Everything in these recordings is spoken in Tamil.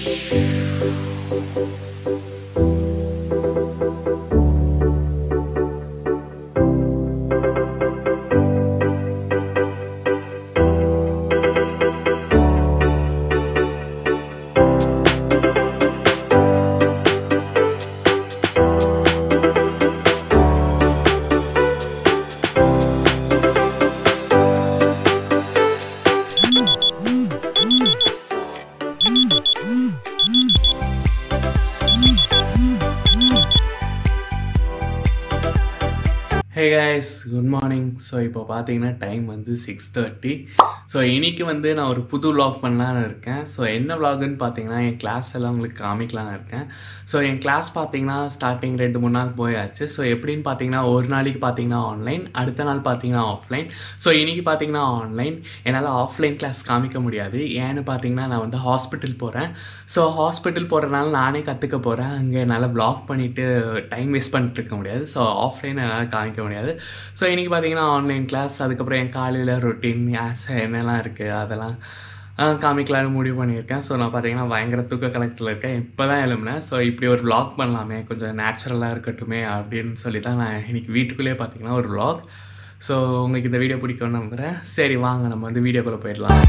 ஹே கைஸ் குட் மார்னிங் ஸோ இப்போ பார்த்தீங்கன்னா டைம் வந்து சிக்ஸ் தேர்ட்டி ஸோ இன்னைக்கு வந்து நான் ஒரு புது vlog பண்ணலான்னு இருக்கேன் ஸோ என்ன vlogன்னு பார்த்தீங்கன்னா என் கிளாஸ் எல்லாம் உங்களுக்கு காமிக்கலான்னு இருக்கேன் ஸோ என் கிளாஸ் பார்த்தீங்கன்னா ஸ்டார்டிங் ரெண்டு மூணு நாள் போயாச்சு ஸோ எப்படின்னு பார்த்தீங்கன்னா ஒரு நாளைக்கு பார்த்தீங்கன்னா ஆன்லைன் அடுத்த நாள் பார்த்தீங்கன்னா ஆஃப்லைன் ஸோ இன்னைக்கு பார்த்தீங்கன்னா ஆன்லைன் என்னால் ஆஃப்லைன் கிளாஸ் காமிக்க முடியாது ஏன்னு பார்த்தீங்கன்னா நான் வந்து ஹாஸ்பிட்டல் போகிறேன் ஸோ ஹாஸ்பிட்டல் போகிறனால நானே கற்றுக்க போகிறேன் அங்கே என்னால் vlog பண்ணிவிட்டு டைம் வேஸ்ட் பண்ணிட்டு இருக்க முடியாது ஸோ ஆஃப்லைன் என்னால் காமிக்க முடியாது ஸோ இன்றைக்கி பார்த்தீங்கன்னா ஆன்லைன் கிளாஸ் அதுக்கப்புறம் என் காலையில் ரொட்டீன் ஆஸ் என்னெல்லாம் இருக்குது அதெல்லாம் ஆஹ் காமிக்கலான்னு முடிவு பண்ணியிருக்கேன் ஸோ நான் பார்த்தீங்கன்னா பயங்கர தூக்க கலக்கத்தில் இருக்கேன் இப்போ தான் எழும்பினேன் ஸோ இப்படி ஒரு vlog பண்ணலாமே கொஞ்சம் நேச்சுரலாக இருக்கட்டுமே அப்படின்னு சொல்லி தான் நான் இன்னைக்கு வீட்டுக்குள்ளேயே பார்த்தீங்கன்னா ஒரு vlog ஸோ உங்களுக்கு இந்த வீடியோ பிடிக்கும்னு நம்புகிறேன் சரி வாங்க நம்ம வந்து வீடியோக்குள்ளே போயிடலாம்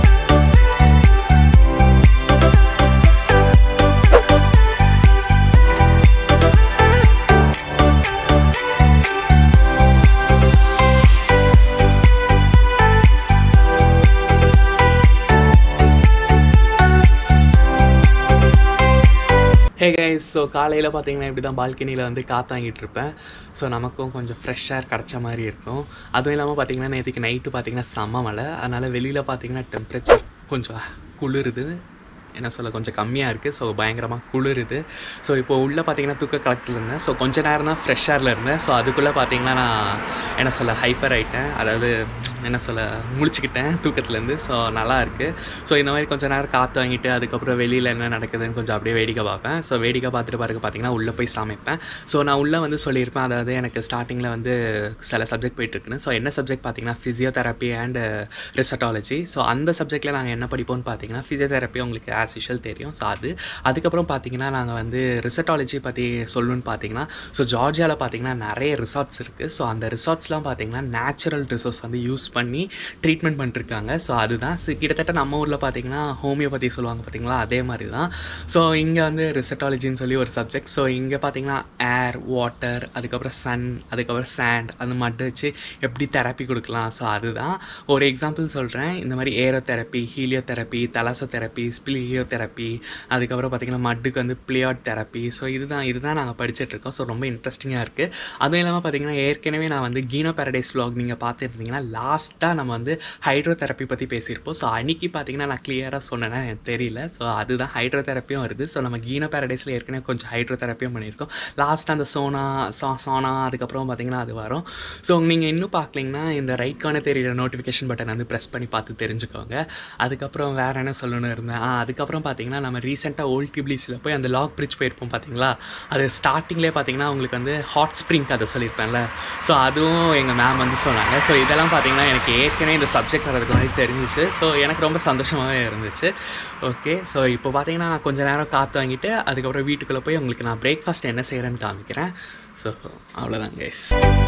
ஹே கைஸ் ஸோ காலையில் பார்த்தீங்கன்னா இப்படி தான் பால்கனியில் வந்து காத்தாங்கிட்டு இருப்பேன் ஸோ நமக்கும் கொஞ்சம் ஃப்ரெஷ் ஏர் கிடச்ச மாதிரி இருக்கும் அதுவும் இல்லாமல் பார்த்தீங்கன்னா நேற்றுக்கு நைட்டு பார்த்தீங்கன்னா செம்ம மழை அதனால் வெளியில் பார்த்தீங்கன்னா டெம்பரேச்சர் கொஞ்சம் குளிருது என்ன சொல்ல கொஞ்சம் கம்மியாக இருக்குது ஸோ பயங்கரமாக குளிருது ஸோ இப்போ உள்ளே பார்த்தீங்கன்னா தூக்க கலக்கத்தில் இருந்தேன் ஸோ கொஞ்ச நேரம் தான் ஃப்ரெஷ் ஏரில் இருந்தேன் ஸோ அதுக்குள்ளே பார்த்தீங்கன்னா நான் என்ன சொல்ல ஹைப்பர் ஆகிட்டேன் அதாவது என்ன சொல்ல முழிச்சுக்கிட்டேன் தூக்கத்துலேருந்து ஸோ நல்லா இருக்குது ஸோ இந்த மாதிரி கொஞ்ச நேரம் காற்று வாங்கிட்டு அதுக்கப்புறம் வெளியில் என்ன நடக்குதுன்னு கொஞ்சம் அப்படியே வேடிக்கை பார்ப்பேன் ஸோ வேடிக்கை பார்த்துட்டு பிறகு பார்த்தீங்கன்னா உள்ளே போய் சமைப்பேன் ஸோ நான் உள்ளே வந்து சொல்லியிருப்பேன் அதாவது எனக்கு ஸ்டார்டிங்கில் வந்து சில சப்ஜெக்ட் போயிட்டுருக்குன்னு ஸோ என்ன சப்ஜெக்ட் பார்த்தீங்கன்னா ஃபிசியோதெரப்பி அண்ட் ரிசட்டாலஜி ஸோ அந்த சப்ஜெக்ட்டில் நாங்கள் என்ன படிப்போம்னு பார்த்தீங்கன்னா ஃபிசியோதெரப்பி உங்களுக்கு ஆஸ் யூஷுவல் தெரியும் ஸோ அது அதுக்கப்புறம் பார்த்தீங்கன்னா நாங்கள் வந்து ரிசட்டாலஜி பற்றி சொல்லணும்னு பார்த்தீங்கன்னா ஸோ ஜார்ஜியாவில் பார்த்தீங்கன்னா நிறைய ரிசார்ட்ஸ் இருக்குது ஸோ அந்த ரிசார்ட்ஸ்லாம் பார்த்தீங்கன்னா நேச்சுரல் ரிசோர்ஸ் வந்து யூஸ் பண்ணி ட்ரீட்மெண்ட் பண்ணிருக்காங்க ஸோ அதுதான் ஸோ கிட்டத்தட்ட நம்ம ஊரில் பார்த்தீங்கன்னா ஹோமியோபதி சொல்லுவாங்க பார்த்தீங்களா அதே மாதிரி தான் ஸோ இங்கே வந்து ரிசட்டாலஜின்னு சொல்லி ஒரு சப்ஜெக்ட் ஸோ இங்கே பார்த்தீங்கன்னா ஏர் வாட்டர் அதுக்கப்புறம் சன் அதுக்கப்புறம் சாண்ட் அந்த மட்டும் வச்சு எப்படி தெரப்பி கொடுக்கலாம் ஸோ அதுதான் ஒரு எக்ஸாம்பிள் சொல்கிறேன் இந்த மாதிரி aerotherapy heliotherapy thalassotherapy speleotherapy அதுக்கப்புறம் பார்த்தீங்கன்னா மட்டுக்கு வந்து பிளியாட் தெரப்பி ஸோ இதுதான் இதுதான் நாங்கள் படிச்சுட்டு இருக்கோம் ஸோ ரொம்ப இன்ட்ரெஸ்டிங்காக இருக்குது அதுவும் இல்லாமல் பார்த்தீங்கன்னா ஏற்கனவே நான் வந்து கீனோ பேரடைஸ் vlog நீங்கள் பார்த்துருந்தீங்கன்னா லாஸ்ட்டாக நம்ம வந்து ஹைட்ரோ தெரப்பி பற்றி பேசியிருப்போம் ஸோ அன்றைக்கி பார்த்தீங்கன்னா நான் கிளியராக சொன்னேன்னா எனக்கு தெரியல ஸோ அதுதான் ஹைட்ரோ தெரப்பியும் வருது ஸோ நம்ம கீனோ பேரடைஸில் ஏற்கனவே கொஞ்சம் ஹைட்ரோ தெரப்பியும் பண்ணியிருக்கோம் லாஸ்ட் அந்த சோனா சா சானா அதுக்கப்புறம் பார்த்தீங்கன்னா அது வரும் ஸோ நீங்கள் இன்னும் பார்க்கலிங்கன்னா இந்த ரைட் கார்னர் தெரியிற நோட்டிஃபிகேஷன் பட்டன் வந்து ப்ரெஸ் பண்ணி பார்த்து தெரிஞ்சுக்கோங்க அதுக்கப்புறம் வேறு என்ன சொல்லணும்னு இருந்தேன் ஆ அதுக்கப்புறம் பார்த்தீங்கன்னா நம்ம ரீசெண்டாக ஓல்ட் கிப்ளிஸில் போய் அந்த லாக் பிரிட்ஜ் போயிருப்போம் பார்த்தீங்களா அது ஸ்டார்டிங்லேயே பார்த்தீங்கன்னா உங்களுக்கு வந்து ஹாட் ஸ்ப்ரிங் கதை சொல்லியிருப்பேன்ல ஸோ அதுவும் எங்கள் மேம் வந்து சொன்னாங்க ஸோ இதெல்லாம் பார்த்தீங்கன்னா எனக்கு ஏற்கனவே இந்த சப்ஜெக்ட் வரதுக்கு முன்னாடி தெரிஞ்சிச்சு ஸோ எனக்கு ரொம்ப சந்தோஷமாகவே இருந்துச்சு ஓகே ஸோ இப்போ பார்த்தீங்கன்னா நான் கொஞ்ச நேரம் காற்று வாங்கிட்டு அதுக்கப்புறம் வீட்டுக்குள்ளே போய் உங்களுக்கு நான் பிரேக்ஃபாஸ்ட் என்ன செய்கிறேன்னு காமிக்கிறேன் ஸோ அவ்வளோதான் கைஸ்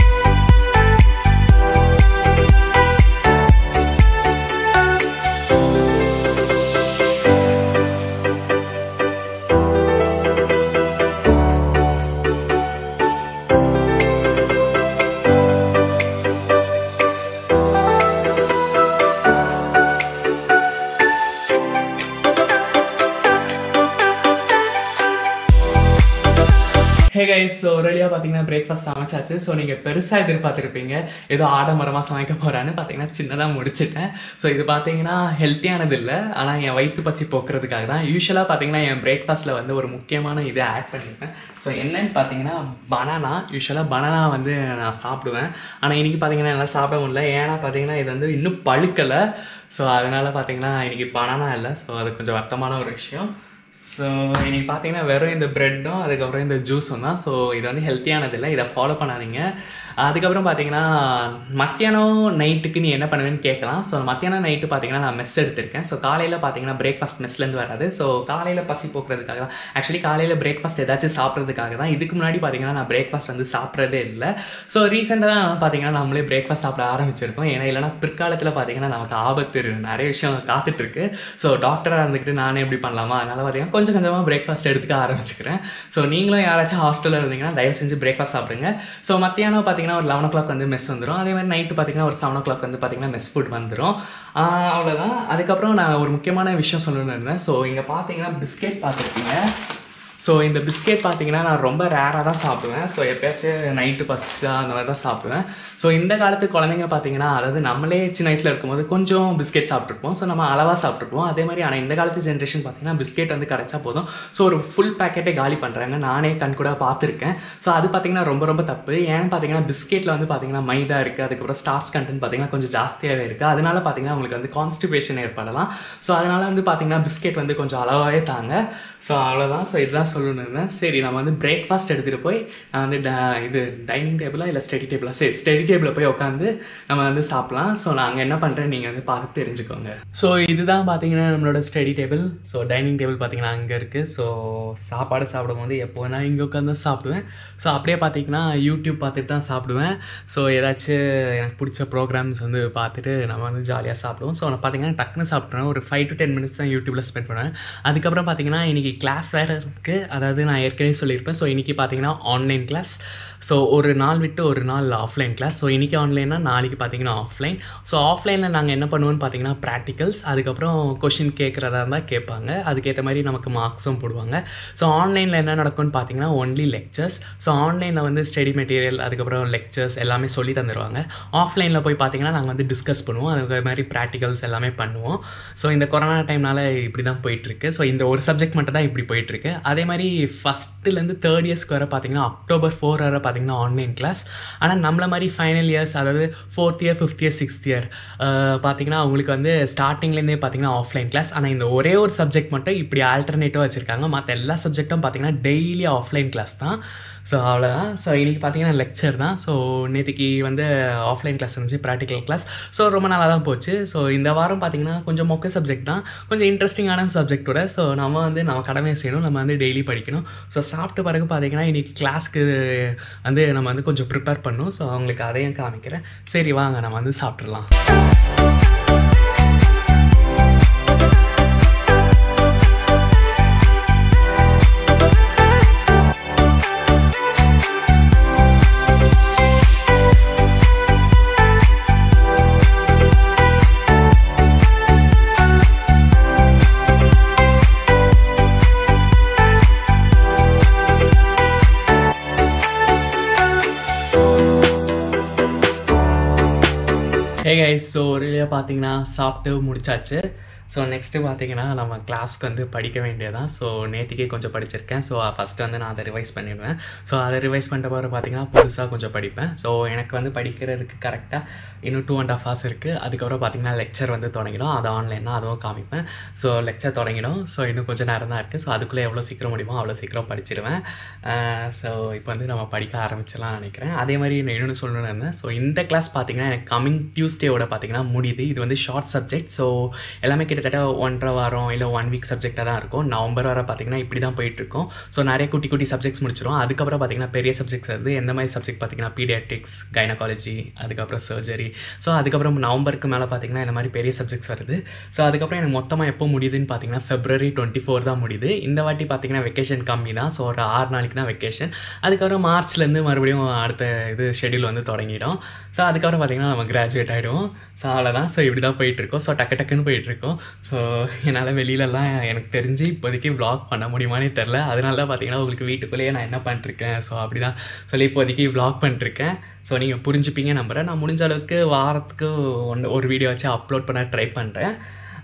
ஹே கைஸ் ஸோ ஒரேலியாக பார்த்தீங்கன்னா பிரேக்ஃபாஸ்ட் சமைச்சாச்சு ஸோ நீங்கள் பெருசாக எதிர்பார்த்துருப்பீங்க ஏதோ ஆடம்பரமாக சமைக்க போகிறான்னு பார்த்தீங்கன்னா சின்னதாக முடிச்சிட்டேன் ஸோ இது பார்த்தீங்கன்னா ஹெல்த்தியானது இல்லை ஆனால் என் வயிற்று பசி போக்குறதுக்காக தான் யூஸ்வலாக பார்த்தீங்கன்னா என் பிரேக்ஃபாஸ்ட்டில் வந்து ஒரு முக்கியமான இதை ஆட் பண்ணியிருப்பேன் ஸோ என்னன்னு பார்த்தீங்கன்னா பனானா யூஸ்வலாக பனானா வந்து நான் சாப்பிடுவேன் ஆனால் இன்றைக்கி பார்த்தீங்கன்னா என்னால் சாப்பிட முடியல ஏன்னா பார்த்தீங்கன்னா இது வந்து இன்னும் பழுக்கலை ஸோ அதனால் பார்த்தீங்கன்னா இன்றைக்கி பனானா இல்லை ஸோ அது கொஞ்சம் வருத்தமான ஒரு விஷயம் ஸோ இன்னைக்கு பார்த்தீங்கன்னா வெறும் இந்த ப்ரெட்டும் அதுக்கப்புறம் இந்த ஜூஸும் தான் ஸோ இது வந்து ஹெல்த்தியானது இல்லை இதை ஃபாலோ பண்ணாதீங்க அதுக்கப்புறம் பார்த்தீங்கன்னா மத்தியானம் நைட்டுக்கு நீ என்ன பண்ணுவேன்னு கேட்கலாம் ஸோ மத்தியானம் நைட்டு பார்த்தீங்கன்னா நான் மெஸ் எடுத்திருக்கேன் ஸோ காலையில் பார்த்தீங்கன்னா பிரேக்ஃபாஸ்ட் மெஸ்லேருந்து வராது ஸோ காலையில் பசி போக்குறதுக்காக தான் ஆக்சுவலி காலையில் பிரேக்ஃபாஸ்ட் ஏதாச்சும் சாப்பிட்றதுக்காக தான் இதுக்கு முன்னாடி பார்த்தீங்கன்னா நான் பிரேக்ஃபாஸ்ட் வந்து சாப்பிட்றதே இல்லை ஸோ ரீசெண்டாக தான் பார்த்தீங்கன்னா நம்மளே பிரேக்ஃபாஸ்ட் சாப்பிட ஆரம்பிச்சிருக்கோம் ஏன்னா இல்லைனா பிற்காலத்தில் பார்த்தீங்கன்னா நமக்கு ஆபத்து இருக்கு. நிறைய விஷயம் காத்துட்ருக்கு ஸோ டாக்டராக இருந்துக்கிட்டு நானே எப்படி பண்ணலாமா அதனால் பார்த்தீங்கன்னா கொஞ்சம் கொஞ்சமாக பிரேக்ஃபாஸ்ட் எடுத்துக்க ஆரம்பிச்சுக்கிறேன் ஸோ நீங்களும் யாராச்சும் ஹாஸ்டலில் இருந்தீங்கன்னா தயவு செஞ்சு பிரேக்ஃபாஸ்ட் சாப்பிடுங்க ஸோ மத்தியானம் பார்த்தீங்கன்னா ஒரு லெவன் ஓ கிளாக் வந்து மெஸ் வந்துடும் அதே மாதிரி நைட்டு பார்த்தீங்கன்னா ஒரு செவன் ஓ கிளாக் வந்து பார்த்தீங்கன்னா மெஸ் ஃபுட் வந்துடும் அவ்வளோதான் அதுக்கப்புறம் நான் ஒரு முக்கியமான விஷயம் சொல்லணும்னு இருந்தேன் ஸோ இங்கே பார்த்தீங்கன்னா பிஸ்கெட் பார்த்துருக்கீங்க ஸோ இந்த பிஸ்கெட் பார்த்தீங்கன்னா நான் ரொம்ப ரேராக தான் சாப்பிடுவேன் ஸோ எப்பயாச்சும் நைட்டு பசிச்சா அந்த மாதிரி தான் சாப்பிடுவேன் ஸோ இந்த காலத்து குழந்தைங்க பார்த்தீங்கன்னா அதாவது நம்மளே சின்ன வயசில் இருக்கும்போது கொஞ்சம் பிஸ்கெட் சாப்பிட்ருப்போம் ஸோ நம்ம அளவாக சாப்பிட்ருப்போம் அதே மாதிரி ஆனால் இந்த காலத்து ஜென்ரேஷன் பார்த்தீங்கன்னா பிஸ்கெட் வந்து கிடைச்சா போதும் ஸோ ஒரு ஃபுல் பேக்கெட்டே காலி பண்ணுறாங்க நானே கண் கூட பார்த்துருக்கேன் ஸோ அது பார்த்தீங்கன்னா ரொம்ப ரொம்ப தப்பு ஏன்னு பார்த்தீங்கன்னா பிஸ்கெட்டில் வந்து பார்த்தீங்கன்னா மைதா இருக்குது அதுக்கப்புறம் ஸ்டார்ச் கண்டென்ட் பார்த்தீங்கன்னா கொஞ்சம் ஜாஸ்தியாகவே இருக்குது அதனால பார்த்தீங்கன்னா உங்களுக்கு வந்து கான்ஸ்டிபேஷன் ஏற்படலாம் ஸோ அதனால வந்து பார்த்தீங்கன்னா பிஸ்கெட் வந்து கொஞ்சம் அளவாகவே தாங்க ஸோ அவ்வளோதான் ஸோ இதுதான் சொல்லணும்னு இருந்தேன் சரி நம்ம வந்து பிரேக்ஃபாஸ்ட் எடுத்துகிட்டு போய் நான் வந்து ட- இது டைனிங் டேபிளா இல்லை ஸ்டடி டேபிளா சரி ஸ்டடி டேபிளில் போய் உட்காந்து நம்ம வந்து சாப்பிட்லாம் ஸோ நான் அங்கே என்ன பண்ணுறேன் நீங்கள் வந்து பார்த்து தெரிஞ்சுக்கோங்க ஸோ இதுதான் பார்த்தீங்கன்னா நம்மளோட study table so dining table பார்த்தீங்கன்னா அங்கே இருக்குது ஸோ சாப்பாடு சாப்பிடும்போது எப்போ வேணால் இங்கே உட்காந்து தான் சாப்பிடுவேன் ஸோ அப்படியே பார்த்தீங்கன்னா யூடியூப் பார்த்துட்டு தான் சாப்பிடுவேன் ஸோ ஏதாச்சும் எனக்கு பிடிச்ச ப்ரோக்ராம்ஸ் வந்து பார்த்துட்டு நம்ம வந்து ஜாலியாக சாப்பிடுவோம் ஸோ நான் பார்த்தீங்கன்னா டக்குன்னு சாப்பிட்றேன் ஒரு ஃபைவ் டு டென் மினிட்ஸ் தான் யூடியூப்பில் ஸ்பெண்ட் பண்ணுவேன் அதுக்கப்புறம் பார்த்தீங்கன்னா இன்றைக்கி கிளாஸ் வேறு இருக்குது அதாவது நான் ஏற்கனவே சொல்லியிருப்பேன் ஸோ இன்றைக்கி பார்த்தீங்கன்னா ஆன்லைன் கிளாஸ் ஸோ ஒரு நாள் விட்டு ஒரு நாள் ஆஃப்லைன் கிளாஸ் ஸோ இன்றைக்கி ஆன்லைன்னா நாளைக்கு பார்த்தீங்கன்னா ஆஃப்லைன் ஸோ ஆஃப்லைனில் நாங்கள் என்ன பண்ணுவோம்னு பார்த்தீங்கன்னா ப்ராக்டிகல்ஸ் அதுக்கப்புறம் கொஷின் கேட்குறதா இருந்தால் கேட்பாங்க அதுக்கேற்ற மாதிரி நமக்கு மார்க்ஸும் போடுவாங்க ஸோ ஆன்லைனில் என்ன நடக்கும்னு பார்த்தீங்கன்னா ஒன்லி லெக்சர்ஸ் ஸோ ஆன்லைனில் வந்து ஸ்டடி மெட்டீரியல் அதுக்கப்புறம் லெக்சர்ஸ் எல்லாமே சொல்லி தந்துடுவாங்க ஆஃப்லைனில் போய் பார்த்தீங்கன்னா நாங்கள் வந்து டிஸ்கஸ் பண்ணுவோம் அது மாதிரி ப்ராக்டிகல்ஸ் எல்லாமே பண்ணுவோம் ஸோ இந்த கொரோனா டைம்னால இப்படி தான் போயிட்டுருக்கு ஸோ இந்த ஒரு சப்ஜெக்ட் மட்டும் தான் இப்படி போயிட்டுருக்கு அதே மாதிரி ஃபஸ்ட்டுலேருந்து தேர்ட் இயர்ஸ்க்கு வர பார்த்தீங்கன்னா அக்டோபர் ஃபோர் வர பார்த்தீங்கன்னா ஆன்லைன் கிளாஸ் ஆனால் நம்மள மாதிரி ஃபைனல் இயர்ஸ் அதாவது fourth year fifth year sixth year பார்த்தீங்கன்னா அவங்களுக்கு வந்து ஸ்டார்டிங்லேருந்தே பார்த்தீங்கன்னா ஆஃப்லைன் கிளாஸ் ஆனால் இந்த ஒரே ஒரு சப்ஜெக்ட் மட்டும் இப்படி ஆல்டர்னேட்டிவாக வச்சுருக்காங்க மற்ற எல்லா சப்ஜெக்ட்டும் பார்த்தீங்கன்னா டெய்லி ஆஃப்லைன் கிளாஸ் தான் ஸோ அவ்வளோதான் ஸோ இன்றைக்கி பார்த்தீங்கன்னா லெக்சர் தான் ஸோ நேற்றுக்கு வந்து ஆஃப்லைன் கிளாஸ் இருந்துச்சு ப்ராக்டிக்கல் கிளாஸ் ஸோ ரொம்ப நல்லா தான் போச்சு ஸோ இந்த வாரம் பார்த்தீங்கன்னா கொஞ்சம் மொக்க சப்ஜெக்ட் தான் கொஞ்சம் இன்ட்ரெஸ்டிங்கான சப்ஜெக்டோட ஸோ நம்ம வந்து நம்ம கடமையை செய்யணும் நம்ம வந்து டெய்லி படிக்கணும் ஸோ சாப்பிட்ட பிறகு பார்த்தீங்கன்னா இன்றைக்கி கிளாஸ்க்கு வந்து நம்ம வந்து கொஞ்சம் ப்ரிப்பேர் பண்ணணும் ஸோ அவங்களுக்கு அதையும் காமிக்கிறேன் சரி வாங்க நம்ம வந்து சாப்பிட்றலாம் ஹே கைஸ் ஸோ ஒரு வழியாக பார்த்தீங்கன்னா சாப்பிட்டு முடிச்சாச்சு ஸோ நெக்ஸ்ட்டு பார்த்தீங்கன்னா நம்ம கிளாஸ்க்கு வந்து படிக்க வேண்டியதான் ஸோ நேற்றுக்கே கொஞ்சம் படிச்சிருக்கேன் ஸோ ஃபஸ்ட்டு வந்து நான் அதை ரிவைஸ் பண்ணிடுவேன் ஸோ அதை ரிவைஸ் பண்ணிட்ட பிறகு பார்த்தீங்கன்னா புதுசாக கொஞ்சம் படிப்பேன் ஸோ எனக்கு வந்து படிக்கிறதுக்கு கரெக்டாக இன்னும் டூ அண்ட் ஆஃப் ஹவர்ஸ் இருக்குது அதுக்கப்புறம் பார்த்தீங்கன்னா லெக்சர் வந்து தொடங்கிடும் அது ஆன்லைன்னா அதுவும் காமிப்பேன் ஸோ லெக்சர் தொடங்கிடும் ஸோ இன்னும் கொஞ்சம் நேரம் தான் இருக்குது ஸோ அதுக்குள்ளே எவ்வளோ சீக்கிரம் முடியுமோ அவ்வளோ சீக்கிரம் படிச்சிடுவேன் ஸோ இப்போ வந்து நம்ம படிக்க ஆரம்பிச்சிடலாம் நினைக்கிறேன் அதே மாதிரி நான் இன்னொன்று சொல்லணும்னு இருந்தேன் ஸோ இந்த கிளாஸ் பார்த்தீங்கன்னா எனக்கு கம்மிங் டியூஸ்டேவோட பார்த்தீங்கன்னா முடியுது இது வந்து ஷார்ட் சப்ஜெக்ட் ஸோ எல்லாமே கிட்டத்தட்ட ஒன்றரை வாரம் இல்லை ஒன் வீக் சப்ஜெக்டாக தான் இருக்கும் நவம்பர் வர பார்த்தீங்கன்னா இப்படி தான் போயிட்டுருக்கும் ஸோ நிறைய குட்டி குட்டி சப்ஜெக்ட்ஸ் முடிச்சிடும் அதுக்கப்புறம் பார்த்தீங்கன்னா பெரிய சப்ஜெக்ட்ஸ் வருது எந்த மாதிரி சப்ஜெக்ட் பார்த்தீங்கன்னா பீடியாட்ரிக்ஸ் கைனகாலஜி அதுக்கப்புறம் சர்ஜரி ஸோ அதுக்கப்புறம் நவம்பருக்கு மேலே பார்த்தீங்கன்னா இந்த மாதிரி பெரிய சப்ஜெக்ட்ஸ் வருது ஸோ அதுக்கப்புறம் எனக்கு மொத்தமாக எப்போ முடியுதுன்னு பார்த்தீங்கன்னா ஃபெப்ரவரி டுவெண்ட்டி ஃபோர் தான் முடியுது இந்த வாட்டி பார்த்தீங்கன்னா வெக்கேஷன் கம்மி தான் ஸோ ஒரு ஆறு நாளைக்கு தான் வெக்கேஷன் அதுக்கப்புறம் மார்ச்லேருந்து மறுபடியும் அடுத்த இது ஷெடியூல் வந்து தொடங்கிடும் ஸோ அதுக்கப்புறம் பார்த்தீங்கன்னா நம்ம கிராஜுவேட் ஆகிடுவோம் ஸோ அவ்வளோதான் ஸோ இப்படி தான் போயிட்டுருக்கோம் ஸோ டக்கு டக்குன்னு போயிட்டுருக்கோம் ஸோ என்னால் வெளியிலலாம் எனக்கு தெரிஞ்சு இப்போதைக்கு vlog பண்ண முடியுமானே தெரில அதனால தான் பார்த்தீங்கன்னா உங்களுக்கு வீட்டுக்குள்ளேயே நான் என்ன பண்ணிட்டுருக்கேன் ஸோ அப்படி தான் சொல்லி இப்போதைக்கு vlog பண்ணிட்டுருக்கேன் ஸோ நீங்கள் புரிஞ்சுப்பீங்க நம்புகிறேன் நான் முடிஞ்ச அளவுக்கு வாரத்துக்கு ஒன்று ஒரு வீடியோ வச்சு அப்லோட் பண்ண ட்ரை பண்ணுறேன்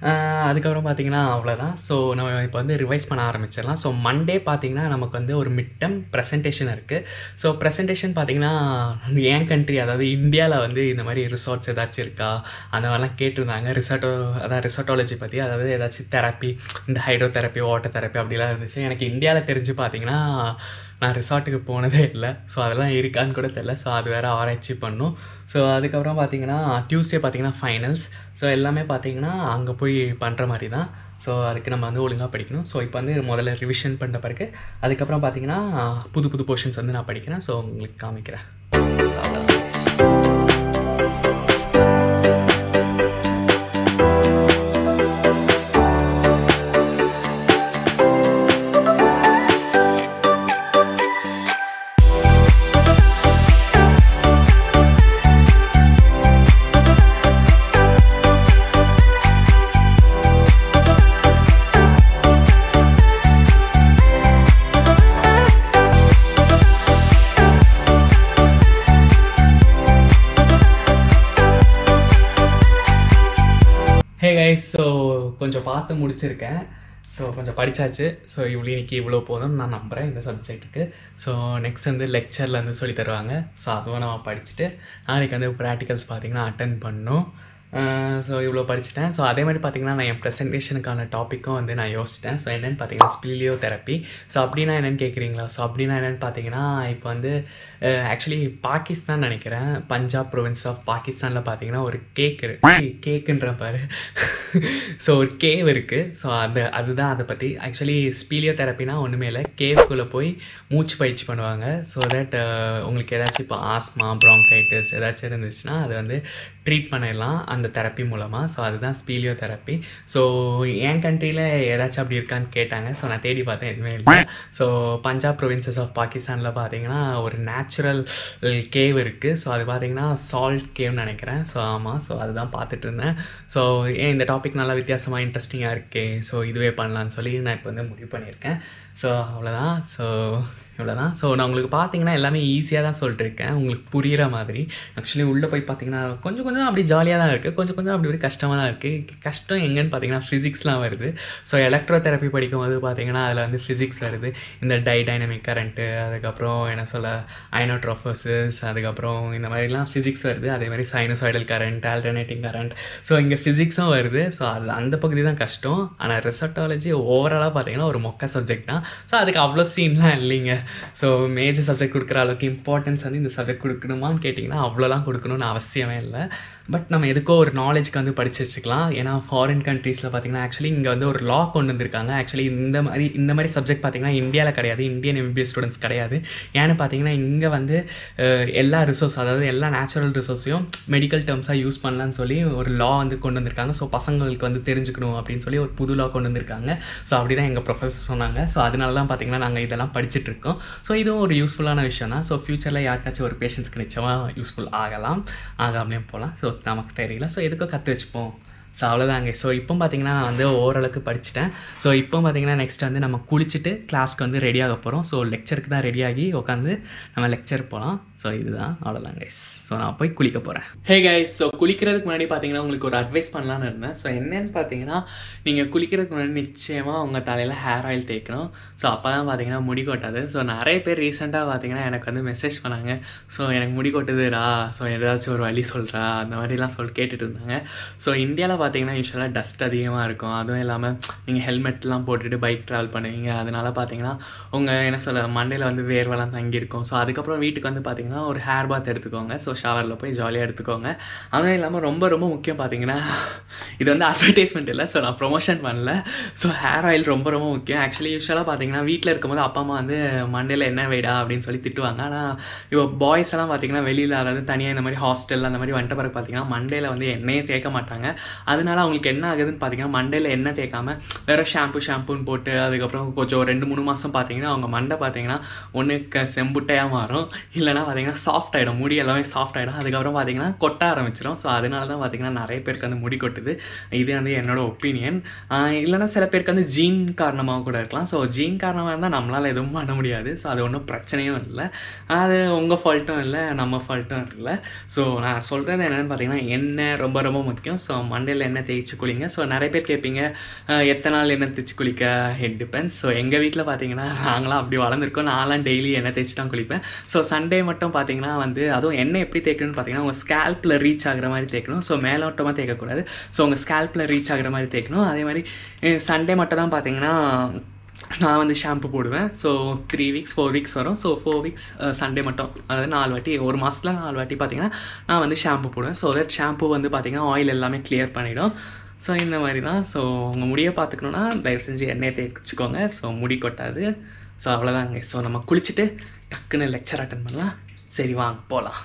ஆஹ் அதுக்கப்புறம் பார்த்தீங்கன்னா அவ்வளோதான் ஸோ நம்ம இப்போ வந்து ரிவைஸ் பண்ண ஆரம்பிச்சிடலாம் ஸோ மண்டே பார்த்தீங்கன்னா நமக்கு வந்து ஒரு மிட் டம் ப்ரெசன்டேஷன் இருக்குது ஸோ ப்ரெசன்டேஷன் பார்த்தீங்கன்னா என் கண்ட்ரி அதாவது இந்தியாவில் வந்து இந்த மாதிரி ரிசார்ட்ஸ் ஏதாச்சும் இருக்கா அந்த மாதிரிலாம் கேட்டிருந்தாங்க ரிசார்ட்டோ அதான் ரிசார்ட்டாலஜி பற்றி அதாவது ஏதாச்சும் தெரப்பி இந்த ஹைட்ரோ தெரப்பி வாட்டர் தெரப்பி அப்படிலாம் இருந்துச்சு எனக்கு இந்தியாவில் தெரிஞ்சு பார்த்தீங்கன்னா நான் ரிசார்ட்டுக்கு போனதே இல்லை ஸோ அதெல்லாம் இருக்கான்னு கூட தெரில ஸோ அது வேறு ஆராய்ச்சி பண்ணும் ஸோ அதுக்கப்புறம் பார்த்தீங்கன்னா டியூஸ்டே பார்த்தீங்கன்னா ஃபைனல்ஸ் ஸோ எல்லாமே பார்த்தீங்கன்னா அங்கே போய் பண்ணுற மாதிரி தான் ஸோ அதுக்கு நம்ம வந்து ஒழுங்காக படிக்கணும் ஸோ இப்போ வந்து முதல்ல ரிவிஷன் பண்ண பிறகு அதுக்கப்புறம் பார்த்தீங்கன்னா புது புது போர்ஷன்ஸ் வந்து நான் படிக்கிறேன் ஸோ உங்களுக்கு காமிக்கிறேன் ஹே கைஸ் ஸோ கொஞ்சம் பார்த்து முடிச்சிருக்கேன் ஸோ கொஞ்சம் படித்தாச்சு ஸோ இவ்வளோ இன்னைக்கு இவ்வளோ போதும் நான் நம்புகிறேன் இந்த சப்ஜெக்ட்டுக்கு ஸோ நெக்ஸ்ட் வந்து லெக்சரில் வந்து சொல்லி தருவாங்க ஸோ அதுவும் நம்ம படிச்சுட்டு நாளைக்கு வந்து ப்ராக்டிகல்ஸ் பார்த்தீங்கன்னா அட்டன் பண்ணணும் ஸோ இவ்வளோ படிச்சுட்டேன் ஸோ அதே மாதிரி பார்த்தீங்கன்னா நான் என் ப்ரெசன்டேஷனுக்கான டாப்பிக்கும் வந்து நான் யோசிச்சிட்டேன் ஸோ என்னென்னு பார்த்தீங்கன்னா ஸ்பிலியோ தெரப்பி ஸோ அப்படின்னா என்னென்னு கேட்குறீங்களா ஸோ அப்படின்னா என்னென்னு பார்த்தீங்கன்னா இப்போ வந்து ஆக்சுவலி பாகிஸ்தான் நினைக்கிறேன் பஞ்சாப் ப்ரொவின்ஸ் ஆஃப் பாகிஸ்தானில் பார்த்தீங்கன்னா ஒரு கேக் இருக்கு கேக்குன்ற பாரு ஸோ ஒரு கேவ் இருக்குது ஸோ அது அதுதான் அதை பற்றி ஆக்சுவலி ஸ்பீலியோ தெரப்பினா ஒன்றுமே இல்லை கேவ்க்குள்ளே போய் மூச்சு பயிற்சி பண்ணுவாங்க ஸோ தட் உங்களுக்கு ஏதாச்சும் இப்போ ஆஸ்மா ப்ராங்கைட்டிஸ் ஏதாச்சும் இருந்துச்சுன்னா அதை வந்து ட்ரீட் பண்ணிடலாம் அந்த தெரப்பி மூலமாக ஸோ அதுதான் ஸ்பீலியோ தெரப்பி ஸோ என் கண்ட்ரியில் ஏதாச்சும் அப்படி இருக்கான்னு கேட்டாங்க ஸோ நான் தேடி பார்த்தேன் எதுவுமே இல்லை ஸோ பஞ்சாப் ப்ரொவின்சஸ் ஆஃப் பாகிஸ்தானில் பார்த்தீங்கன்னா ஒரு நேச்சுரல் கேவ் இருக்குது ஸோ அது பார்த்தீங்கன்னா சால்ட் கேவ்னு நினைக்கிறேன் ஸோ ஆமாம் ஸோ அதுதான் பார்த்துட்டு இருந்தேன் ஸோ ஏன் இந்த டாபிக் நல்லா வித்தியாசமாக இன்ட்ரெஸ்டிங்காக இருக்கே ஸோ இதுவே பண்ணலான்னு சொல்லி நான் இப்போ வந்து முடிவு பண்ணியிருக்கேன் ஸோ அவ்வளோதான் ஸோ இவ்வளோதான் ஸோ நான் உங்களுக்கு பார்த்தீங்கன்னா எல்லாமே ஈஸியாக தான் சொல்லிட்டு இருக்கேன் உங்களுக்கு புரிகிற மாதிரி ஆக்சுவலி உள்ளே போய் பார்த்தீங்கன்னா கொஞ்சம் கொஞ்சம் அப்படி ஜாலியாக தான் இருக்குது கொஞ்சம் கொஞ்சம் அப்படி இப்படி கஷ்டமாக தான் இருக்குது கஷ்டம் எங்கன்னு பார்த்தீங்கன்னா ஃபிசிக்ஸ்லாம் வருது ஸோ எலக்ட்ரோ தெரப்பி படிக்கும்போது பார்த்தீங்கன்னா அதில் வந்து ஃபிசிக்ஸ் வருது இந்த டை டைனமிக் கரண்ட்டு அதுக்கப்புறம் என்ன சொல்ல ஐனோட்ரோஃபோசஸ் அதுக்கப்புறம் இந்த மாதிரிலாம் ஃபிசிக்ஸ் வருது அதே மாதிரி sinusoidal current alternating current so இங்கே ஃபிசிக்ஸும் வருது ஸோ அது அந்த பகுதி தான் கஷ்டம் ஆனால் ரிசர்ட்டாலஜி ஓவராலாக பார்த்தீங்கன்னா ஒரு மொக்க சப்ஜெக்ட் தான் ஸோ அதுக்கு அவ்வளோ சீன்லாம் இல்லைங்க ஸோ மேஜர் சப்ஜெக்ட் கொடுக்குற அளவுக்கு இம்பார்ட்டன்ஸ் வந்து இந்த சப்ஜெக்ட் கொடுக்கணுமான்னு கேட்டிங்கன்னா அவ்வளோலாம் கொடுக்கணும்னு அவசியமே இல்லை பட் நம்ம எதுக்கோ ஒரு நாலேஜ்க்கு வந்து படித்து வச்சுக்கலாம் ஏன்னா ஃபாரின் கண்ட்ரீஸில் பார்த்தீங்கன்னா ஆக்சுவலி இங்கே வந்து ஒரு லா கொண்டு வந்திருக்காங்க ஆக்சுவலி இந்த மாதிரி இந்த மாதிரி சப்ஜெக்ட் பார்த்தீங்கன்னா இந்தியாவில் கிடையாது இந்தியன் எம்பிபிஎஸ் ஸ்டூடெண்ட்ஸ் கிடையாது ஏன்னு பார்த்தீங்கன்னா இங்கே வந்து அஹ், எல்லா ரிசோர்ஸ் அதாவது எல்லா நேச்சுரல் ரிசோர்ஸையும் மெடிக்கல் டேர்ம்ஸாக யூஸ் பண்ணலான்னு சொல்லி ஒரு லா வந்து கொண்டு வந்திருக்காங்க ஸோ பசங்களுக்கு வந்து தெரிஞ்சுக்கணும் அப்படின்னு சொல்லி ஒரு புது லா கொண்டு வந்திருக்காங்க ஸோ அப்படி தான் எங்கள் ப்ரொஃபஸர் சொன்னாங்க ஸோ அதனால தான் பார்த்தீங்கன்னா நாங்கள் இதெல்லாம் படிச்சுட்டு இருக்கோம் ஸோ இதுவும் ஒரு யூஸ்ஃபுல்லான விஷயம் தான் ஸோ ஃப்யூச்சரில் யாருக்காச்சும் ஒரு பேஷண்ட்ஸ்க்கு நிச்சயமாக யூஸ்ஃபுல் ஆகலாம் ஆகாமலேயும் போகலாம் ஸோ நமக்கு தெரியல ஸோ எதுக்கோ கற்று வச்சுப்போம் ஸோ அவ்வளோதாங்க ஸோ இப்போ பார்த்தீங்கன்னா நான் வந்து ஓரளவுக்கு படிச்சுட்டேன் ஸோ இப்போ பார்த்தீங்கன்னா நெக்ஸ்ட் வந்து நம்ம குளிச்சுட்டு கிளாஸ்க்கு வந்து ரெடி ஆக போகிறோம் ஸோ லெக்சருக்கு தான் ரெடியாகி உட்காந்து நம்ம லெக்சர் போகலாம் ஸோ இதுதான் அவ்வளோதான் கைஸ் ஸோ நான் போய் குளிக்க போகிறேன் ஹே கைஸ் ஸோ குளிக்கிறதுக்கு முன்னாடி பார்த்தீங்கன்னா உங்களுக்கு ஒரு அட்வைஸ் பண்ணலான்னு இருந்தேன் ஸோ என்னன்னு பார்த்தீங்கன்னா நீங்கள் குளிக்கிறதுக்கு முன்னாடி நிச்சயமாக உங்கள் தலையில் ஹேர் ஆயில் தேய்க்கணும் ஸோ அப்போ தான் பார்த்தீங்கன்னா முடி கொட்டாது ஸோ நிறைய பேர் ரீசெண்டாக பார்த்தீங்கன்னா எனக்கு வந்து மெசேஜ் பண்ணாங்க ஸோ எனக்கு முடி கொட்டுதுடா ஸோ ஏதாச்சும் ஒரு வழி சொல்கிறா அந்த மாதிரிலாம் சொல்லி கேட்டுட்டு இருந்தாங்க ஸோ இந்தியாவில் பார்த்தீங்கன்னா யூஸ்வலாக டஸ்ட் அதிகமாக இருக்கும் அதுவும் இல்லாமல் நீங்கள் ஹெல்மெட்லாம் போட்டுட்டு பைக் ட்ராவல் பண்ணுவீங்க அதனால பார்த்தீங்கன்னா உங்கள் என்ன சொல்ல மண்டையில் வந்து வேர்வெல்லாம் தங்கியிருக்கும் ஸோ அதுக்கப்புறம் வீட்டுக்கு வந்து பார்த்தீங்கன்னா ஒரு ஹேர் பாத் எடுத்துக்கோங்க ஸோ ஷவரில் போய் ஜாலியாக எடுத்துக்கோங்க அதுவும் இல்லாமல் ரொம்ப ரொம்ப முக்கியம் பார்த்தீங்கன்னா இது வந்து அட்வர்டைஸ்மெண்ட் இல்லை ஸோ நான் ப்ரொமோஷன் பண்ணல ஸோ ஹேர் ஆயில் ரொம்ப ரொம்ப முக்கியம் ஆக்சுவலி யூஸ்வலாக பார்த்தீங்கன்னா வீட்டில் இருக்கும்போது அப்பா அம்மா வந்து மண்டையில் என்ன வைடா அப்படின்னு சொல்லி திட்டுவாங்க ஆனால் இப்போ பாய்ஸ் எல்லாம் பார்த்தீங்கன்னா வெளியில் அதாவது தனியாக இந்த மாதிரி ஹாஸ்டல் அந்த மாதிரி வந்துட்ட பிறகு பார்த்தீங்கன்னா மண்டையில் வந்து எண்ணெயே தேய்க்க மாட்டாங்க அதனால அவங்களுக்கு என்ன ஆகுதுன்னு பார்த்தீங்கன்னா மண்டையில் எண்ணெய் தேய்க்காம வேறு ஷாம்பு ஷாம்புன்னு போட்டு அதுக்கப்புறம் கொஞ்சம் ரெண்டு மூணு மாதம் பார்த்தீங்கன்னா அவங்க மண்டை பார்த்தீங்கன்னா ஒன்று க செம்புட்டையாக மாறும் இல்லைனா பார்த்தீங்கன்னா சாஃப்ட் ஆகிடும் முடி எல்லாமே சாஃப்ட் ஆகிடும் அதுக்கப்புறம் பார்த்தீங்கன்னா கொட்ட ஆரம்பிச்சிடும் ஸோ அதனால தான் பார்த்தீங்கன்னா நிறைய பேருக்கு வந்து முடி கொட்டுது இது வந்து என்னோட ஒப்பீனியன் இல்லைனா சில பேருக்கு வந்து ஜீன் காரணமாக கூட இருக்கலாம் ஸோ ஜீன் காரணமாக இருந்தால் நம்மளால் எதுவும் பண்ண முடியாது ஸோ அது ஒன்றும் பிரச்சனையும் இல்லை அது உங்கள் ஃபால்ட்டும் இல்லை நம்ம ஃபால்ட்டும் இல்லை ஸோ நான் சொல்கிறது என்னென்னு பார்த்தீங்கன்னா எண்ணெய் ரொம்ப ரொம்ப முக்கியம் ஸோ மண்டையில் நாட்கள் எண்ணெய் தேய்ச்சி குளிங்க ஸோ நிறைய பேர் கேட்பீங்க அஹ், எத்தனை நாள் எண்ணெய் தேய்ச்சி குளிக்க இட் டிபெண்ட்ஸ் ஸோ எங்கள் வீட்டில் பார்த்தீங்கன்னா நாங்களாம் அப்படி வளர்ந்துருக்கோம் நான்லாம் டெய்லி எண்ணெய் தேய்ச்சி தான் குளிப்பேன் ஸோ சண்டே மட்டும் பார்த்தீங்கன்னா வந்து அதுவும் எண்ணெய் எப்படி தேய்க்கணும்னு பார்த்தீங்கன்னா உங்கள் ஸ்கேல்பில் ரீச் ஆகுற மாதிரி தேய்க்கணும் ஸோ மேலோட்டமாக தேய்க்கக்கூடாது ஸோ உங்கள் ஸ்கேல்பில் ரீச் ஆகுற மாதிரி தேய்க்கணும் அதே மாதிரி சண்டே மட்டும் தான் பார்த்தீங்கன்னா நான் வந்து ஷாம்பு போடுவேன் so three weeks four weeks வரும் ஸோ ஃபோர் வீக்ஸ் சண்டே மட்டும் அதாவது நாலு வாட்டி ஒரு மாதத்தில் நாலு வாட்டி பார்த்தீங்கன்னா நான் வந்து ஷாம்பு போடுவேன் ஸோ தட் ஷாம்பு வந்து பார்த்தீங்கன்னா ஆயில் எல்லாமே கிளியர் பண்ணிடும் ஸோ இந்த மாதிரி தான் ஸோ உங்கள் முடியை பார்த்துக்கணுன்னா தயவு செஞ்சு எண்ணெயை தேய்ச்சிக்கோங்க ஸோ முடி கொட்டாது ஸோ அவ்வளோதாங்க ஸோ நம்ம குளிச்சுட்டு டக்குன்னு லெக்சர் அட்டன் பண்ணலாம் சரி வாங்க போகலாம்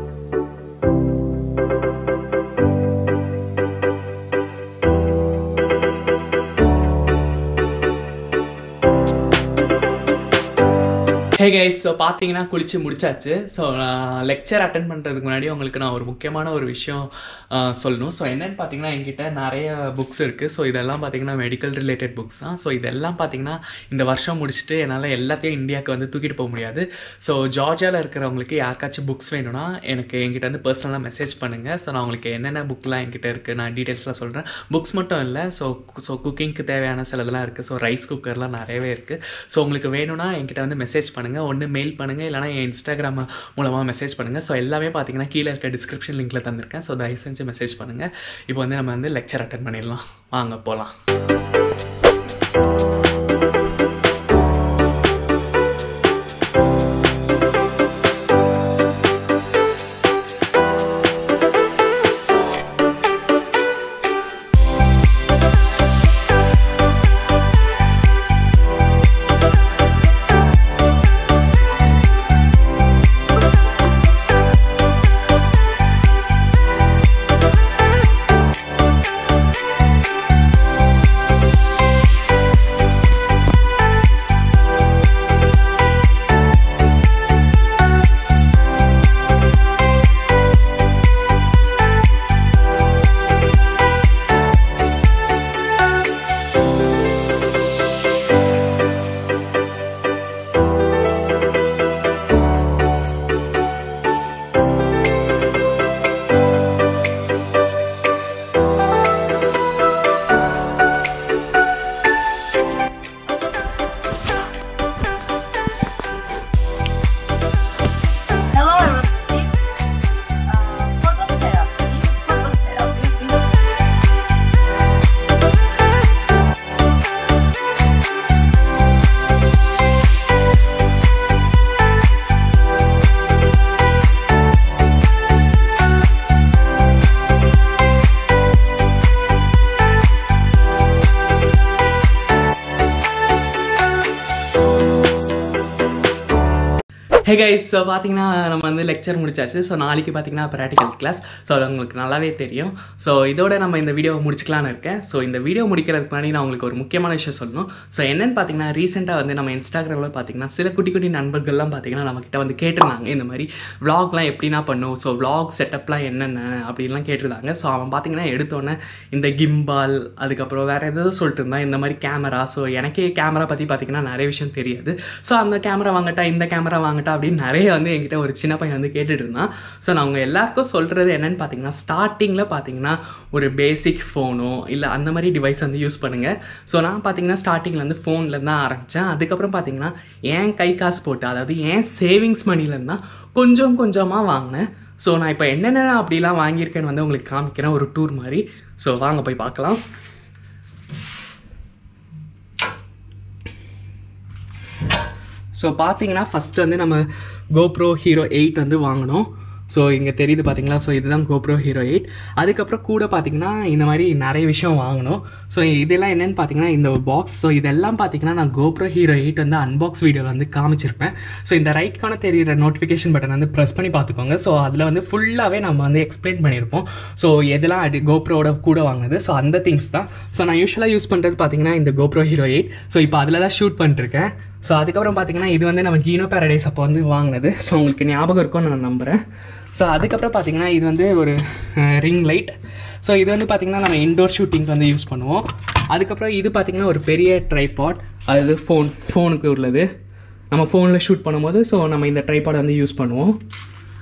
ஹே கைஸ் ஸோ பார்த்தீங்கன்னா குளிச்சு முடிச்சாச்சு ஸோ லெக்சர் அட்டன் பண்ணுறதுக்கு முன்னாடி உங்களுக்கு நான் ஒரு முக்கியமான ஒரு விஷயம் ஆஹ், சொல்லணும் ஸோ என்னென்னு பார்த்தீங்கன்னா என்கிட்ட நிறைய புக்ஸ் இருக்குது ஸோ இதெல்லாம் பார்த்தீங்கன்னா மெடிக்கல் ரிலேட்டட் புக்ஸ் தான் ஸோ இதெல்லாம் பார்த்தீங்கன்னா இந்த வருஷம் முடிச்சுட்டு என்னால் எல்லாத்தையும் இந்தியாவுக்கு வந்து தூக்கிட்டு போக முடியாது ஸோ ஜார்ஜியாவில் இருக்கிறவங்களுக்கு யாருக்காச்சும் புக்ஸ் வேணும்னா எனக்கு என்கிட்ட வந்து பர்சனலாக மெசேஜ் பண்ணுங்கள் ஸோ நான் உங்களுக்கு என்னென்ன புக்லாம் என்கிட்ட இருக்குது நான் டீட்டெயில்ஸ்லாம் சொல்கிறேன் புக்ஸ் மட்டும் இல்லை ஸோ ஸோ குக்கிங்க்கு தேவையான சிலதெல்லாம் இருக்குது ஸோ ரைஸ் குக்கர்லாம் நிறையவே இருக்குது ஸோ உங்களுக்கு வேணும்னா என்கிட்ட வந்து மெசேஜ் பண்ணுங்கள் ஒன்று மெயில் பண்ணுங்கள் இல்லைனா என் இன்ஸ்டாகிராம் மூலமாக மெசேஜ் பண்ணுங்கள் ஸோ எல்லாமே பார்த்தீங்கன்னா கீழே இருக்க டிஸ்கிரிப்ஷன் லிங்க்கில் தந்திருக்கேன் ஸோ தயவு செஞ்சு மெசேஜ் பண்ணுங்கள் இப்போ வந்து நம்ம வந்து லெக்சர் அட்டன் பண்ணிடலாம் வாங்க போகலாம் Hello everybody. Uh, phototherapy, phototherapy. Hey guys so பார்த்தீங்கன்னா நம்ம வந்து லெக்சர் முடிச்சாச்சு ஸோ நாளைக்கு பார்த்தீங்கன்னா ப்ராக்டிக்கல் கிளாஸ் ஸோ அது உங்களுக்கு நல்லாவே தெரியும் ஸோ இதோட நம்ம இந்த வீடியோவை முடிச்சுக்கலான்னு இருக்கேன் ஸோ இந்த வீடியோ முடிக்கிறதுக்கு முன்னாடி நான் உங்களுக்கு ஒரு முக்கியமான விஷயம் சொல்லணும் ஸோ என்னன்னு பார்த்தீங்கன்னா ரீசெண்டாக வந்து நம்ம இன்ஸ்டாகிராமில் பார்த்தீங்கன்னா சில குட்டி குட்டி நண்பர்கள்லாம் பார்த்தீங்கன்னா நம்மக்கிட்ட வந்து கேட்டிருந்தாங்க இந்த மாதிரி vlogலாம் எப்படின்னா பண்ணும் ஸோ vlog செட்டப்லாம் என்னென்ன அப்படின்லாம் கேட்டிருந்தாங்க ஸோ அவன் பார்த்தீங்கன்னா எடுத்தோன்னே இந்த கிம்பால் அதுக்கப்புறம் வேறு ஏதோ சொல்லிட்டு இருந்தான் இந்த மாதிரி கேமரா ஸோ எனக்கே கேமரா பற்றி பார்த்தீங்கன்னா நிறைய விஷயம் தெரியாது ஸோ அந்த கேமரா வாங்கட்டா இந்த கேமரா வாங்கட்டா அப்படின்னு நிறைய வந்து என்கிட்ட ஒரு சின்ன பையன் வந்து கேட்டுட்டு இருந்தான் ஸோ நான் அவங்க எல்லாருக்கும் சொல்கிறது என்னன்னு பார்த்தீங்கன்னா ஸ்டார்டிங்கில் பார்த்தீங்கன்னா ஒரு பேசிக் ஃபோனோ இல்லை அந்த மாதிரி டிவைஸ் வந்து யூஸ் பண்ணுங்கள் ஸோ நான் பார்த்தீங்கன்னா ஸ்டார்டிங்கில் வந்து ஃபோனில் தான் ஆரம்பித்தேன் அதுக்கப்புறம் பார்த்தீங்கன்னா ஏன் கை காசு போட்டு அதாவது ஏன் சேவிங்ஸ் மணிலேருந்து தான் கொஞ்சம் கொஞ்சமாக வாங்கினேன் ஸோ நான் இப்போ என்னென்ன அப்படிலாம் வாங்கியிருக்கேன்னு வந்து உங்களுக்கு காமிக்கிறேன் ஒரு டூர் மாதிரி ஸோ வாங்க போய் பார்க்கலாம் ஸோ பார்த்தீங்கன்னா ஃபஸ்ட்டு வந்து நம்ம கோப்ரோ ஹீரோ எயிட் வந்து வாங்கினோம் ஸோ இங்கே தெரியுது பார்த்தீங்களா ஸோ இதுதான் கோப்ரோ ஹீரோ எயிட் அதுக்கப்புறம் கூட பார்த்தீங்கன்னா இந்த மாதிரி நிறைய விஷயம் வாங்கணும் ஸோ இதெல்லாம் என்னென்னு பார்த்தீங்கன்னா இந்த பாக்ஸ் ஸோ இதெல்லாம் பார்த்தீங்கன்னா நான் கோப்ரோ ஹீரோ எயிட் வந்து அன்பாக்ஸ் வீடியோவில் வந்து காமிச்சிருப்பேன் ஸோ இந்த ரைட் கான தெரியிற நோட்டிஃபிகேஷன் பட்டன் வந்து ப்ரெஸ் பண்ணி பார்த்துக்கோங்க ஸோ அதில் வந்து ஃபுல்லாகவே நம்ம வந்து எக்ஸ்பிளைன் பண்ணியிருப்போம் ஸோ எதெல்லாம் அது கோப்ரோட கூட வாங்கினது ஸோ அந்த திங்ஸ் தான் ஸோ நான் யூஸ்வலாக யூஸ் பண்ணுறது பார்த்தீங்கன்னா இந்த கோப்ரோ ஹீரோ எயிட் ஸோ இப்போ அதில் தான் ஷூட் பண்ணிட்டுருக்கேன் ஸோ அதுக்கப்புறம் பார்த்தீங்கன்னா இது வந்து நம்ம கீனோ பேரடைஸ் அப்போ வந்து வாங்கினது ஸோ உங்களுக்கு ஞாபகம் இருக்கும்னு நான் நம்புகிறேன் ஸோ அதுக்கப்புறம் பார்த்தீங்கன்னா இது வந்து ஒரு ரிங் லைட் ஸோ இது வந்து பார்த்தீங்கன்னா நம்ம இன்டோர் ஷூட்டிங் வந்து யூஸ் பண்ணுவோம் அதுக்கப்புறம் இது பார்த்தீங்கன்னா ஒரு பெரிய ட்ரைபாட் அதாவது ஃபோன் ஃபோனுக்கு உள்ளது நம்ம ஃபோனில் ஷூட் பண்ணும்போது ஸோ நம்ம இந்த ட்ரைபாட் வந்து யூஸ் பண்ணுவோம்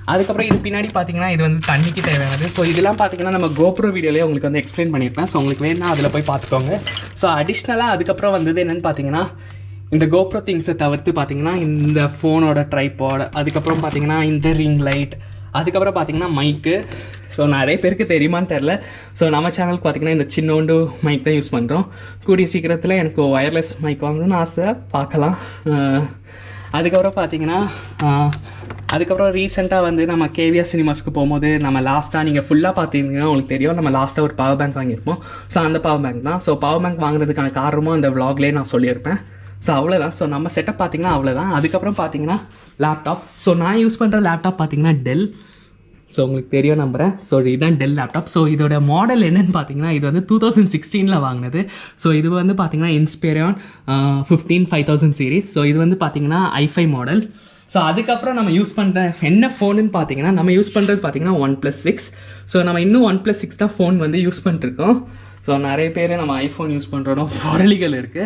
அதுக்கப்புறம் இது பின்னாடி பார்த்தீங்கன்னா இது வந்து தண்ணிக்கு தேவையானது ஸோ இதெல்லாம் பார்த்தீங்கன்னா நம்ம கோப்ரோ வீடியோலேயே உங்களுக்கு வந்து எக்ஸ்பிளைன் பண்ணியிருப்பேன் ஸோ உங்களுக்கு வேணும்னா அதில் போய் பார்த்துக்கோங்க ஸோ அடிஷ்னலாக அதுக்கப்புறம் வந்தது என்னென்னு பார்த்தீங்கன்னா இந்த கோப்ரோ திங்ஸை தவிர்த்து பார்த்தீங்கன்னா இந்த ஃபோனோட ட்ரைபாட் அதுக்கப்புறம் பார்த்தீங்கன்னா இந்த ரிங் லைட் அதுக்கப்புறம் பார்த்தீங்கன்னா மைக்கு ஸோ நிறைய பேருக்கு தெரியுமான்னு தெரில ஸோ நம்ம சேனலுக்கு பார்த்தீங்கன்னா இந்த சின்னோண்டு மைக் தான் யூஸ் பண்ணுறோம் கூடிய சீக்கிரத்தில் எனக்கு ஒயர்லெஸ் மைக் வாங்கணும்னு ஆசை பார்க்கலாம் அஹ் அதுக்கப்புறம் பார்த்தீங்கன்னா ஆஹ், அதுக்கப்புறம் ரீசெண்டாக வந்து நம்ம கேவிஎஸ் சினிமாஸ்க்கு போகும்போது நம்ம லாஸ்ட்டாக நீங்கள் ஃபுல்லாக பார்த்தீங்கன்னா உங்களுக்கு தெரியும் நம்ம லாஸ்ட்டாக ஒரு பவர் பேங்க் வாங்கியிருப்போம் ஸோ அந்த பவர் பேங்க் தான் ஸோ பவர் பேங்க் வாங்குறதுக்கான காரணமும் அந்த vlogலயே நான் சொல்லியிருப்பேன் ஸோ அவ்வளோதான் ஸோ நம்ம செட்டப் பார்த்தீங்கன்னா அவ்வளோதான் அதுக்கப்புறம் பார்த்தீங்கன்னா லேப்டாப் ஸோ நான் யூஸ் பண்ணுற லேப்டாப் பார்த்தீங்கன்னா டெல் ஸோ உங்களுக்கு தெரியும் நம்புறேன் ஸோ இதுதான் டெல் லேப்டாப் ஸோ இதோட மாடல் என்னன்னு பார்த்தீங்கன்னா இது வந்து டூ தௌசண்ட் சிக்ஸ்டீனில் வாங்கினது ஸோ இது வந்து பார்த்தீங்கன்னா Inspiron fifteen five thousand series so இது வந்து பார்த்தீங்கன்னா ஐஃபை மாடல் ஸோ அதுக்கப்புறம் நம்ம யூஸ் பண்ணுற என்ன ஃபோனுன்னு பார்த்தீங்கன்னா நம்ம யூஸ் பண்ணுறது பார்த்தீங்கன்னா ஒன் ப்ளஸ் சிக்ஸ் ஸோ நம்ம இன்னும் ஒன் ப்ளஸ் சிக்ஸ் தான் ஃபோன் வந்து யூஸ் பண்ணிட்டுருக்கோம் ஸோ நிறைய பேர் நம்ம ஐஃபோன் யூஸ் பண்ணுறோம் புரளிகள் இருக்குது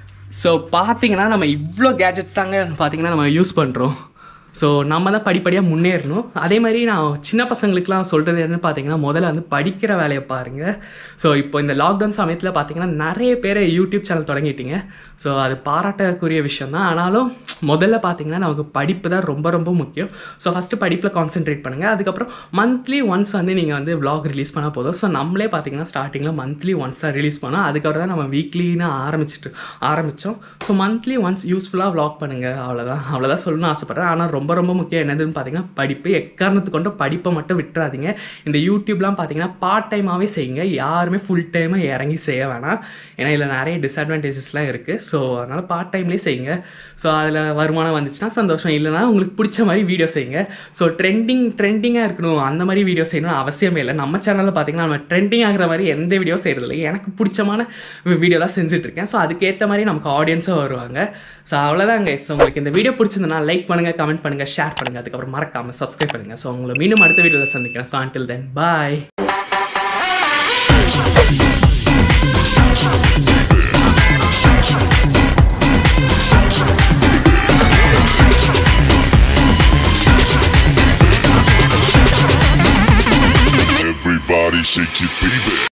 ஸோ பார்த்தீங்கன்னா நம்ம இவ்வளோ கேஜெட்ஸ் தாங்க பார்த்தீங்கன்னா நம்ம யூஸ் பண்ணுறோம் ஸோ நம்ம தான் படிப்படியாக முன்னேறணும் அதே மாதிரி நான் சின்ன பசங்களுக்குலாம் சொல்கிறது என்னன்னு பார்த்தீங்கன்னா முதல்ல வந்து படிக்கிற வேலையை பாருங்கள் ஸோ இப்போ இந்த லாக்டவுன் சமயத்தில் பார்த்தீங்கன்னா நிறைய பேர் யூடியூப் சேனல் தொடங்கிட்டீங்க ஸோ அது பாராட்டக்கூடிய விஷயம் தான் ஆனாலும் முதல்ல பார்த்தீங்கன்னா நமக்கு படிப்பு தான் ரொம்ப ரொம்ப முக்கியம் ஸோ ஃபஸ்ட்டு படிப்பில் கான்சென்ட்ரேட் பண்ணுங்கள் அதுக்கப்புறம் மந்த்லி ஒன்ஸ் வந்து நீங்கள் வந்து vlog ரிலீஸ் பண்ணால் போதும் ஸோ நம்மளே பார்த்தீங்கன்னா ஸ்டார்டிங்கில் மந்த்லி ஒன்ஸ் தான் ரிலீஸ் பண்ணோம் அதுக்கப்புறம் தான் நம்ம வீக்லின்னு ஆரம்பிச்சிட்டு ஆரம்பித்தோம் ஸோ மந்த்லி ஒன்ஸ் யூஸ்ஃபுல்லாக vlog பண்ணுங்கள் அவ்வளோதான் அவ்வளோதான் சொல்லணும்னு ஆசைப்பட்றேன் ஆனால் ரொம்ப ரொம்ப முக்கியம் என்னதுன்னு பார்த்தீங்கன்னா படிப்பு எக்காரணத்து கொண்டு படிப்பை மட்டும் விட்டுறாதீங்க இந்த யூடியூப்லாம் பார்த்தீங்கன்னா பார்ட் டைமாகவே செய்யுங்க யாருமே ஃபுல் டைமாக இறங்கி செய்ய வேணாம் ஏன்னா இதில் நிறைய டிஸ்அட்வான்டேஜஸ்லாம் இருக்குது ஸோ அதனால் பார்ட் டைம்லேயே செய்யுங்க ஸோ அதில் வருமானம் வந்துச்சுன்னா சந்தோஷம் இல்லைனா உங்களுக்கு பிடிச்ச மாதிரி வீடியோ செய்யுங்க ஸோ ட்ரெண்டிங் ட்ரெண்டிங்காக இருக்கணும் அந்த மாதிரி வீடியோ செய்யணும் அவசியமே இல்லை நம்ம சேனலில் பார்த்தீங்கன்னா நம்ம ட்ரெண்டிங் ஆகிற மாதிரி எந்த வீடியோ செய்கிறதில்ல எனக்கு பிடிச்சமான வீடியோ தான் செஞ்சுட்ருக்கேன் ஸோ அதுக்கேற்ற மாதிரி நமக்கு ஆடியன்ஸும் வருவாங்க ஸோ அவ்வளோதாங்க ஸோ உங்களுக்கு இந்த வீடியோ பிடிச்சிருந்தனா லைக் பண்ணுங்கள் கமெண்ட் பண்ணுங்கள் ஷேர் பண்ணுங்கள் அதுக்கப்புறம் மறக்காமல் சப்ஸ்கிரைப் பண்ணுங்கள் ஸோ உங்களை மீண்டும் அடுத்த வீடியோவில் சந்திக்கிறேன் so until then bye Everybody shake your baby.